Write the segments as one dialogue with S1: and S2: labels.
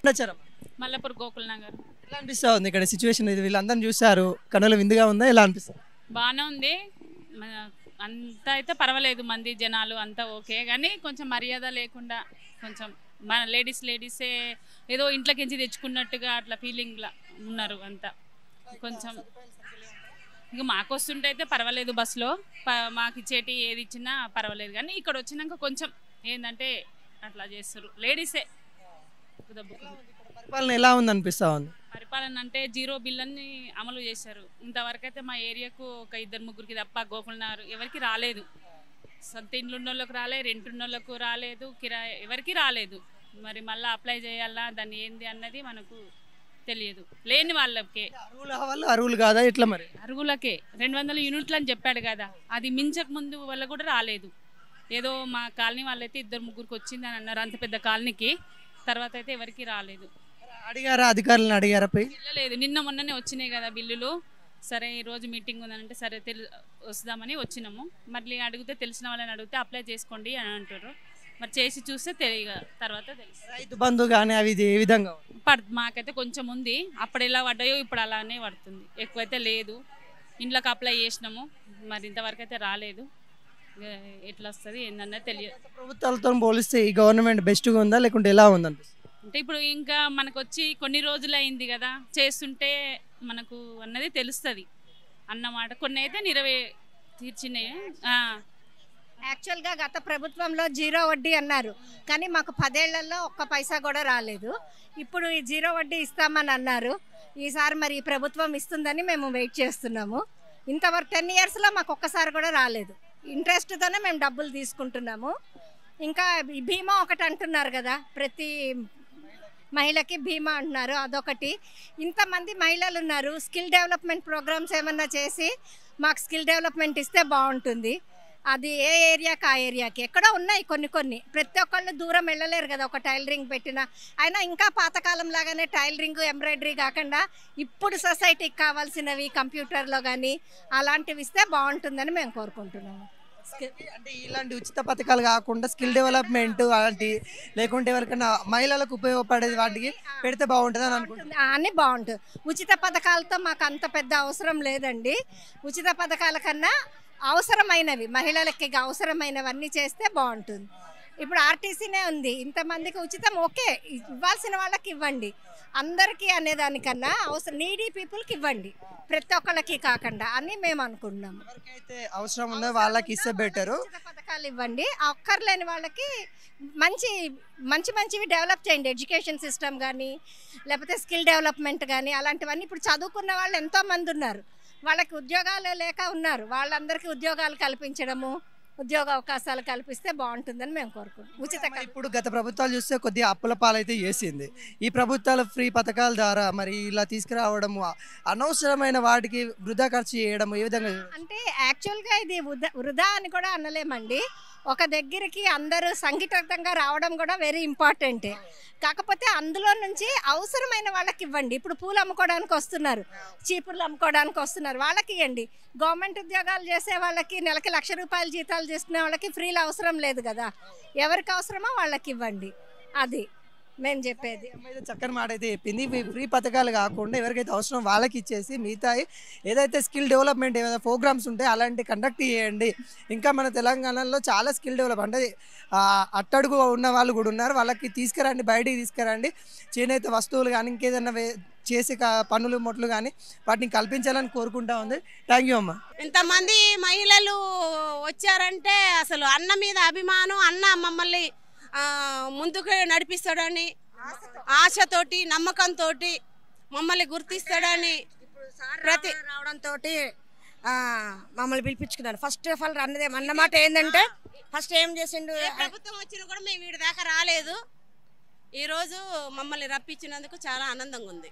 S1: వచ్చారమ్మా
S2: మల్లపూర్ గోకుల్ నగర్
S1: ఎలా అనిపిస్తా ఉంది ఇక్కడ సిచ్యువేషన్ ఇది వీళ్ళందరిని చూశారు కనుల విందుగా ఉందా ఎలా అనిపిస్తుంది
S2: బాగానే ఉంది మన- అంతా అయితే పర్వాలేదు మంది జనాలు అంతా ఓకే కానీ కొంచెం మర్యాద లేకుండా కొంచెం మన లేడీస్ లేడీసే ఏదో ఇంట్లోకించి తెచ్చుకున్నట్టుగా అట్లా ఫీలింగ్లా ఉన్నారు అంతా కొంచెం ఇక మాకు వస్తుంటే అయితే పర్వాలేదు బస్సులో ప- మాకు ఇచ్చేటి ఏది ఇచ్చినా పర్వాలేదు కానీ ఇక్కడ వచ్చినాక కొంచెం ఏంటంటే అట్లా చేస్తారు లేడీసే దెబ్బకు
S1: పరిపాలన ఎలా ఉంది అనిపిస్తా ఉంది
S2: పరిపాలన అంటే జీరో బిల్ అని అమలు చేశారు ఇంతవరకు అయితే మా ఏరియాకు ఒక ఇద్దరు ముగ్గురికి తప్ప గోకులనారు ఎవరికి రాలేదు సొంత ఇండ్లు ఉన్నోళ్ళకి రాలేదు రెంట్ ఉన్నోళ్ళకు రాలేదు కిరాయి ఎవరికి రాలేదు మరి మళ్ళీ అప్లై చేయాలా దాన్ని ఏంది అన్నది మనకు తెలియదు లేని వాళ్ళకే
S1: అరువులు వాళ్ళు అరువులు కాదా ఇట్లా మరి
S2: అరుగులకే రెండు వందల యూనిట్లు అని చెప్పాడు కదా అది మించక ముందు వల్ల కూడా రాలేదు ఏదో మా కాలనీ వాళ్ళైతే ఇద్దరు ముగ్గురికి వచ్చింది అని అన్నారు అంత పెద్ద కాలనీకి తర్వాత అయితే ఎవరికి రాలేదు
S1: అడిగారా అధికారులను అడిగారా పోయి
S2: వెళ్ళలేదు నిన్న మొన్ననే వచ్చినాయి కదా బిల్లులు సరే ఈ రోజు మీటింగ్ ఉందనంటే సరే తెలు వస్తామని వచ్చినాము మళ్ళీ అడిగితే తెలిసిన వాళ్ళని అడిగితే అప్లై చేసుకోండి అని అంటారు మరి చేసి చూస్తే తెలియ తర్వాత తెలుసు
S1: రైతు బంధు కానీ అవి ఇది ఏ విధంగా ఉంది?
S2: పడ్ మాకైతే కొంచెం ఉంది అప్పుడు ఎలా పడ్డాయో ఇప్పుడు అలానే పడుతుంది ఎక్కువైతే లేదు ఇంట్లోకి అప్లై చేసినాము మరి ఇంతవరకు అయితే రాలేదు ఇక ఎట్లా వస్తుంది ఏందన్నది తెలియదు
S1: గత ప్రభుత్వాలతో పోలిస్తే ఈ గవర్నమెంట్ బెస్ట్గా ఉందా లేకుంటే ఎలా ఉంది అనిపిస్తుంది
S2: అంటే ఇప్పుడు ఇంకా మనకు వచ్చి కొన్ని రోజులు అయింది కదా చేస్తుంటే మనకు అన్నది తెలుస్తుంది అన్నమాట కొన్ని అయితే నిరవే తీర్చినాయి ఆ,
S3: యాక్చువల్గా గత ప్రభుత్వంలో జీరో వడ్డీ అన్నారు కానీ మాకు పదేళ్లలో ఒక్క పైసా కూడా రాలేదు ఇప్పుడు ఈ జీరో వడ్డీ ఇస్తామని అన్నారు ఈసారి మరి ఈ ప్రభుత్వం ఇస్తుందని మేము వెయిట్ చేస్తున్నాము ఇంతవరకు టెన్ ఇయర్స్లో మాకు ఒక్కసారి కూడా రాలేదు ఇంట్రెస్ట్తోనే మేము డబ్బులు తీసుకుంటున్నాము ఇంకా ఈ బీమా ఒకటి అంటున్నారు కదా ప్రతి మహిళకి బీమా అంటున్నారు అదొకటి ఇంతమంది మహిళలు ఉన్నారు స్కిల్ డెవలప్మెంట్ ప్రోగ్రామ్స్ ఏమన్నా చేసి మాకు స్కిల్ డెవలప్మెంట్ ఇస్తే బాగుంటుంది అది ఏ ఏరియాకి ఆ ఏరియాకి ఎక్కడో ఉన్నాయి కొన్ని కొన్ని ప్రతి ఒక్కళ్ళు దూరం వెళ్ళలేరు కదా ఒక టైలరింగ్ పెట్టిన అయినా ఇంకా పాతకాలం లాగానే టైలరింగ్ ఎంబ్రాయిడరీ కాకుండా ఇప్పుడు సొసైటీకి కావాల్సినవి కంప్యూటర్లో కానీ అలాంటివి ఇస్తే బాగుంటుందని మేము కోరుకుంటున్నాము
S1: అంటే ఇలాంటి ఉచిత పథకాలు కాకుండా స్కిల్ డెవలప్మెంట్ అలాంటి లేకుంటే ఎవరికైనా మహిళలకు ఉపయోగపడేది వాటికి పెడితే బాగుంటుంది అని అనుకుంటున్నాను
S3: ఆ, అన్ని బాగుంటుంది ఉచిత పథకాలతో మాకు అంత పెద్ద అవసరం లేదండి ఉచిత పథకాల కన్నా అవసరమైనవి మహిళలకి అవసరమైనవన్నీ చేస్తే బాగుంటుంది ఇప్పుడు ఆర్టీసీనే ఉంది ఇంతమందికి ఉచితం ఓకే ఇవ్వాల్సిన వాళ్ళకి ఇవ్వండి అందరికీ అనేదానికన్నా అవసరం నీడీ పీపుల్కి ఇవ్వండి ప్రతి ఒక్కళ్ళకి కాకుండా అని మేము అనుకుంటున్నాము
S1: ఎవరికైతే అవసరం ఉందో వాళ్ళకి ఇస్తే బెటరు
S3: ఉచిత పథకాలు ఇవ్వండి ఆ ఒక్కర్లేని వాళ్ళకి మంచి మంచి మంచివి డెవలప్ చేయండి ఎడ్యుకేషన్ సిస్టమ్ కానీ లేకపోతే స్కిల్ డెవలప్మెంట్ కానీ అలాంటివన్నీ ఇప్పుడు చదువుకున్న వాళ్ళు ఎంతో మంది ఉన్నారు వాళ్ళకి ఉద్యోగాలు లేక ఉన్నారు వాళ్ళందరికీ ఉద్యోగాలు కల్పించడము ఉద్యోగ అవకాశాలు కల్పిస్తే బాగుంటుందని మేము కోరుకుంటున్నాం ఉచిత
S1: మరి ఇప్పుడు గత ప్రభుత్వాలు చూస్తే కొద్దిగా అప్పుల పాలైతే చేసింది ఈ ప్రభుత్వాల ఫ్రీ పథకాల ద్వారా మరి ఇలా తీసుకురావడము అనవసరమైన వాటికి వృధా ఖర్చు చేయడం ఏ విధంగా
S3: అంటే యాక్చువల్గా ఇది వృధా వృధా అని కూడా అనలేమండి ఒక దగ్గరికి అందరూ సంఘటితంగా రావడం కూడా వెరీ ఇంపార్టెంటే కాకపోతే అందులో నుంచి అవసరమైన వాళ్ళకి ఇవ్వండి ఇప్పుడు పూలు అమ్ముకోవడానికి వస్తున్నారు చీపుర్లు అమ్ముకోవడానికి వస్తున్నారు వాళ్ళకి ఇవ్వండి గవర్నమెంట్ ఉద్యోగాలు చేసే వాళ్ళకి నెలకి లక్ష రూపాయల జీతాలు చేసుకునే వాళ్ళకి ఫ్రీలు అవసరం లేదు కదా ఎవరికి అవసరమో వాళ్ళకి ఇవ్వండి అది మేము చెప్పేది
S1: అమ్మాయి చక్కని మాట అయితే చెప్పింది ఇవి ఫ్రీ పథకాలు కాకుండా ఎవరికైతే అవసరం వాళ్ళకి ఇచ్చేసి మిగతా ఏదైతే స్కిల్ డెవలప్మెంట్ ఏదైతే ప్రోగ్రామ్స్ ఉంటాయో అలాంటి కండక్ట్ చేయండి ఇంకా మన తెలంగాణలో చాలా స్కిల్ డెవలప్ అంటే ఆ, అట్టడుగు ఉన్న వాళ్ళు కూడా ఉన్నారు వాళ్ళకి తీసుకురండి బయటికి తీసుకురండి చేనేత వస్తువులు కానీ ఇంకేదైనా వే- చేసే కా- పనులు మొట్లు కానీ వాటిని కల్పించాలని కోరుకుంటా ఉంది థ్యాంక్ యూ అమ్మా
S4: ఇంతమంది మహిళలు వచ్చారంటే అసలు అన్న మీద అభిమానం అన్న మమ్మల్ని ఆ, ముందుకు నడిపిస్తాడని ఆశతోటి నమ్మకంతో మమ్మల్ని గుర్తిస్తాడని ప్రతి
S5: రావడంతో మమ్మల్ని పిలిపించుకున్నాడు ఫస్ట్ ఆఫ్ ఆల్ అన్నదే అన్నమాట ఏంటంటే ఫస్ట్ ఏం చేసిండు
S4: ఏ ప్రభుత్వం వచ్చినా కూడా మేము వీడి దాకా రాలేదు ఈరోజు మమ్మల్ని రప్పించినందుకు చాలా ఆనందంగా ఉంది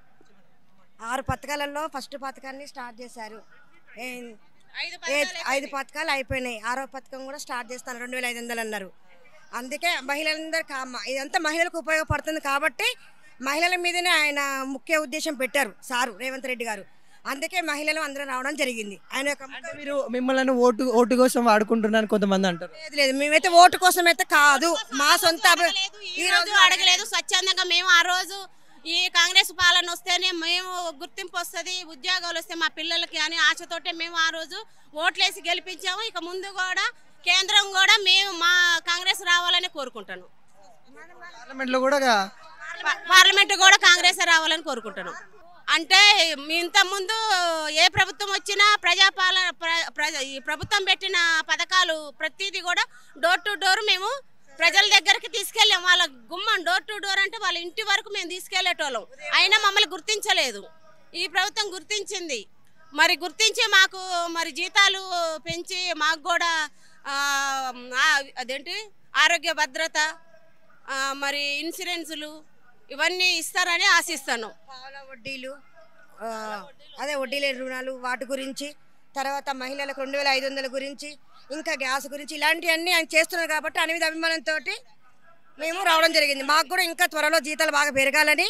S5: ఆరు పథకాలలో ఫస్ట్ పథకాన్ని స్టార్ట్ చేశారు ఏం-
S4: ఐదు
S5: ఏ-
S4: పథకాలు
S5: ఐదు పథకాలు అయిపోయినాయి ఆరో పథకం కూడా స్టార్ట్ చేస్తాను రెండు వేల ఐదు వందలు అన్నారు అందుకే మహిళలందరూ కా- ఇదంతా మహిళలకు ఉపయోగపడుతుంది కాబట్టి మహిళల మీదనే ఆయన ముఖ్య ఉద్దేశం పెట్టారు సారు రేవంత్ రెడ్డి గారు అందుకే మహిళలు అందరం రావడం జరిగింది ఆయన యొక్క
S1: అంటే మీరు మిమ్మల్ని ఓటు ఓటు కోసం వాడుకుంటున్నాను కొంతమంది అంటారు
S5: లేదు లేదు మేమైతే ఓటు కోసం అయితే కాదు మా సొంత అభి-
S4: అడగలేదు, ఈ రోజు అడగలేదు స్వచ్ఛందంగా మేము ఆ రోజు ఈ కాంగ్రెస్ పాలన వస్తేనే మేము గుర్తింపు వస్తుంది ఉద్యోగాలు వస్తే మా పిల్లలకి అని ఆశతోటే మేము ఆ రోజు ఓట్లేసి గెలిపించాము ఇక ముందు కూడా కేంద్రం కూడా మేము మా కాంగ్రెస్ రావాలని కోరుకుంటాను
S1: పార్లమెంట్ లో కూడా
S4: పా- పార్లమెంట్ కూడా కాంగ్రెస్ రావాలని కోరుకుంటాను అంటే ఇంత ముందు ఏ ప్రభుత్వం వచ్చినా ప్రజాపాలన ప్ర- ప్రజ- ఈ ప్రభుత్వం పెట్టిన పథకాలు ప్రతిదీ కూడా డోర్ టు డోర్ మేము ప్రజల దగ్గరికి తీసుకెళ్ళాం వాళ్ళ గుమ్మం డోర్ టు డోర్ అంటే వాళ్ళ ఇంటి వరకు మేము తీసుకెళ్లేటోళ్ళం అయినా మమ్మల్ని గుర్తించలేదు ఈ ప్రభుత్వం గుర్తించింది మరి గుర్తించి మాకు మరి జీతాలు పెంచి మాకు కూడా ఆ, ఆ, అదేంటి ఆరోగ్య భద్రత ఆ, మరి ఇన్సూరెన్సులు ఇవన్నీ ఇస్తారని ఆశిస్తాను
S5: పాల వడ్డీలు ఆ, అదే వడ్డీ లేని రుణాలు వాటి గురించి తర్వాత మహిళలకు రెండు వేల ఐదు వందల గురించి ఇంకా గ్యాస్ గురించి ఇలాంటివన్నీ ఆయన చేస్తున్నారు కాబట్టి అన్ని విధ అభిమానంతో మేము రావడం జరిగింది మాకు కూడా ఇంకా త్వరలో జీతాలు బాగా పెరగాలని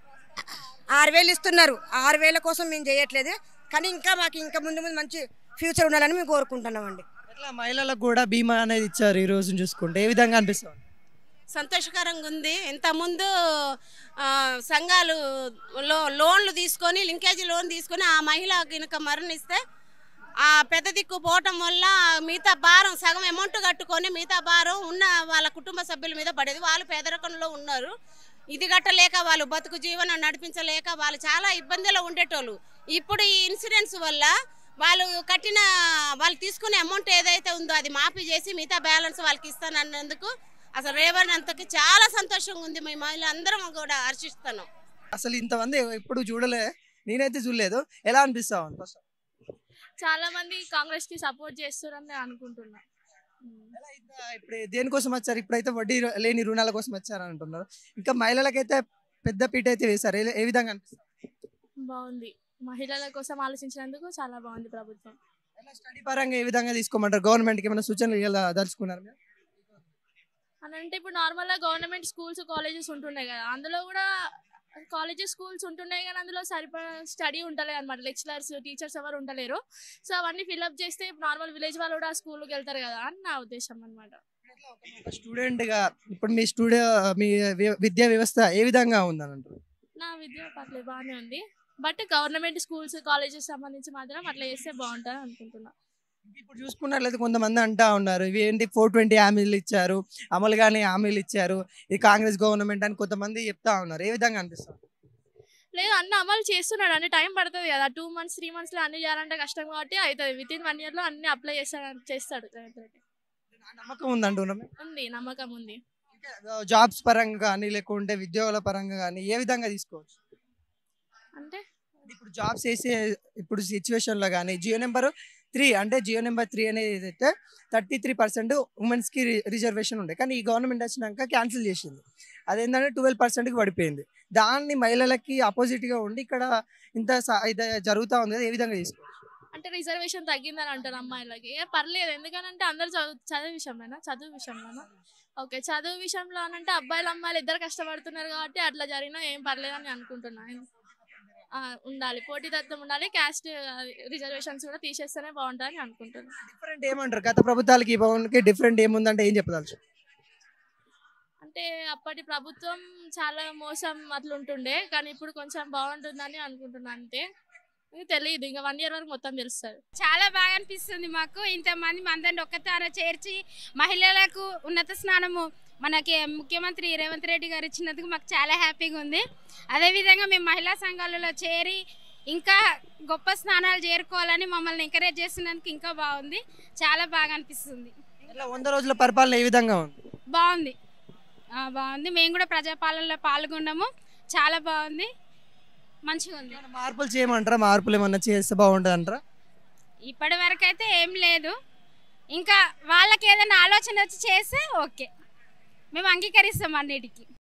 S5: ఆరు వేలు ఇస్తున్నారు ఆరు వేల కోసం మేము చేయట్లేదు కానీ ఇంకా మాకు ఇంకా ముందు ముందు మంచి ఫ్యూచర్ ఉండాలని మేము కోరుకుంటున్నామండి
S1: ఎట్లా మహిళలకు కూడా బీమా అనేది ఇచ్చారు ఈ రోజు చూసుకుంటే ఏ విధంగా అనిపిస్తుంది
S4: సంతోషకరంగా ఉంది ఇంతకుముందు ఆ, సంఘాలు లో లోన్లు తీసుకొని లింకేజీ లోన్ తీసుకొని ఆ మహిళ కనుక మరణిస్తే ఆ పెద్ద దిక్కు పోవటం వల్ల మిగతా భారం సగం అమౌంట్ కట్టుకొని మిగతా భారం ఉన్న వాళ్ళ కుటుంబ సభ్యుల మీద పడేది వాళ్ళు పేదరికంలో ఉన్నారు ఇది గట్టలేక వాళ్ళు బతుకు జీవనం నడిపించలేక వాళ్ళు చాలా ఇబ్బందిలో ఉండేటోళ్ళు ఇప్పుడు ఈ ఇన్సూరెన్స్ వల్ల వాళ్ళు కట్టిన వాళ్ళు తీసుకునే అమౌంట్ ఏదైతే ఉందో అది మాఫీ చేసి మిగతా బ్యాలెన్స్ వాళ్ళకి ఇస్తానన్నందుకు అసలు రేవణ్ అంతకి చాలా సంతోషంగా ఉంది మేము మహిళ అందరం కూడా హర్షిస్తున్నాం
S1: అసలు ఇంతమంది ఎప్పుడు చూడలే నేనైతే చూడలేదు ఎలా అనిపిస్తా ఉంది ఫస్ట్
S6: చాలా మంది కాంగ్రెస్ కి సపోర్ట్ చేస్తారని నేను అనుకుంటున్నా ఉమ్.
S1: ఎలా ఇంత ఇప్పుడు దేనికోసం వచ్చారు ఇప్పుడైతే వడ్డీ రు- లేని రుణాల కోసం వచ్చారు అంటున్నారు ఇంకా మహిళలకైతే పెద్ద పీట అయితే వేశారు ఏ- ఏ విధంగా అనిపిస్తుంది
S6: బాగుంది మహిళల కోసం ఆలోచించినందుకు చాలా బాగుంది ప్రభుత్వం
S1: ఎలా స్టడీ పరంగా ఏ విధంగా తీసుకోమంటారు గవర్నమెంట్ కి ఏమైనా సూచనలు ఇలా దలుచుకున్నారు మీరు?
S6: అని అంటే ఇప్పుడు నార్మల్గా గవర్నమెంట్ స్కూల్స్ కాలేజెస్ ఉంటున్నాయి కదా అందులో కూడా కాలేజెస్ స్కూల్స్ ఉంటున్నాయి కానీ అందులో సరిపడా స్టడీ ఉంటలేదు అనమాట లెక్చరర్స్ టీచర్స్ ఎవరు ఉండలేరు సో అవన్నీ ఫిల్అప్ చేస్తే నార్మల్ విలేజ్ వాళ్ళు కూడా ఆ స్కూల్కి వెళ్తారు కదా అని నా ఉద్దేశం అనమాట
S1: ఒక స్టూడెంట్ గా ఇప్పుడు మీ స్టూడియో మీ వి- విద్యా వ్యవస్థ ఏ విధంగా ఉందని అంటారు
S6: నా విద్య పర్లేదు బాగానే ఉంది బట్ గవర్నమెంట్ స్కూల్స్ కాలేజెస్ సంబంధించి మాత్రం అట్లా చేస్తే బాగుంటుంది అనుకుంటున్నా
S1: ఇప్పుడు చూసుకున్నట్లయితే కొంతమంది అంటా ఉన్నారు ఇవి ఏంటి ఫోర్ ట్వంటీ హామీలు ఇచ్చారు అమలుగానే హామీలు ఇచ్చారు ఇది కాంగ్రెస్ గవర్నమెంట్ అని కొంతమంది చెప్తా ఉన్నారు ఏ విధంగా అనిపిస్తుంది
S6: లేదు అన్ని అమలు చేస్తున్నాడు అంటే టైం పడుతుంది కదా టూ మంత్స్ త్రీ మంత్స్ లో అన్ని చేయాలంటే కష్టం కాబట్టి అవుతుంది విత్ ఇన్ వన్ ఇయర్ లో అన్ని అప్లై చేస్తాడు చేస్తాడు రేవంత్ రెడ్డి
S1: నమ్మకం ఉంది అంటున్నాం
S6: ఉంది నమ్మకం ఉంది
S1: జాబ్స్ పరంగా కానీ లేకుంటే ఉద్యోగాల పరంగా కానీ ఏ విధంగా తీసుకోవచ్చు
S6: అంటే
S1: ఇప్పుడు జాబ్స్ వేసే ఇప్పుడు సిచ్యువేషన్ లో కానీ జియో నెంబర్ త్రీ అంటే జియో నెంబర్ త్రీ అనేది ఏదైతే థర్టీ త్రీ పర్సెంట్ ఉమెన్స్ కి రిజర్వేషన్ ఉండే కానీ ఈ గవర్నమెంట్ వచ్చినాక క్యాన్సిల్ చేసింది అదేంటంటే ట్వెల్వ్ పర్సెంట్ కి పడిపోయింది దాన్ని మహిళలకి ఆపోజిట్ గా ఉండి ఇక్కడ ఇంత స- ఇది జరుగుతా ఉంది కదా, ఏ విధంగా తీసుకోవచ్చు
S6: అంటే రిజర్వేషన్ తగ్గిందని అంటారు అమ్మాయిలకి ఏ పర్లేదు ఎందుకనంటే అందరు చదువు చదువు విషయంలోనా చదువు విషయంలోనా ఓకే చదువు విషయంలో అనంటే అబ్బాయిలు అమ్మాయిలు ఇద్దరు కష్టపడుతున్నారు కాబట్టి అట్లా జరిగినా ఏం పర్లేదని అనుకుంటున్నాను ఆ, ఉండాలి పోటీతత్వం ఉండాలి క్యాస్ట్ రిజర్వేషన్స్ కూడా తీసేస్తేనే బాగుంటుందని అనుకుంటున్నాను
S1: డిఫరెంట్ ఏమంటారు గత ప్రభుత్వాలకి ఈ భవన్కి డిఫరెంట్ ఏముందంటే ఏం చెప్పదలుచు
S6: అంటే అప్పటి ప్రభుత్వం చాలా మోసం అట్లుంటుండే కానీ ఇప్పుడు కొంచెం బాగుంటుందని అనుకుంటున్నాను అంతే ఇది తెలియదు ఇంకా వన్ ఇయర్ వరకు మొత్తం తెలుస్తుంది
S7: చాలా బాగా అనిపిస్తుంది మాకు ఇంతమంది మందిని ఒక్కతాన చేర్చి మహిళలకు ఉన్నత స్నానము మనకి ముఖ్యమంత్రి రేవంత్ రెడ్డి గారు ఇచ్చినందుకు మాకు చాలా హ్యాపీగా ఉంది అదేవిధంగా మేము మహిళా సంఘాలలో చేరి ఇంకా గొప్ప స్నానాలు చేరుకోవాలని మమ్మల్ని ఎంకరేజ్ చేస్తున్నందుకు ఇంకా బాగుంది చాలా బాగా అనిపిస్తుంది
S1: ఇట్లా వంద రోజుల పరిపాలన ఏ విధంగా ఉంది
S7: బాగుంది ఆ, బాగుంది మేము కూడా ప్రజాపాలనలో పాల్గొన్నాము చాలా బాగుంది మంచిగా ఉంది
S1: ఏమైనా మార్పులు చేయమంటారా మార్పులు ఏమన్నా చేస్తే బాగుంటుంది అంటారా
S7: ఇప్పటి వరకు అయితే ఏం లేదు ఇంకా వాళ్ళకి ఏదైనా ఆలోచన వచ్చి చేస్తే ఓకే మేము అంగీకరిస్తాం అన్నిటికీ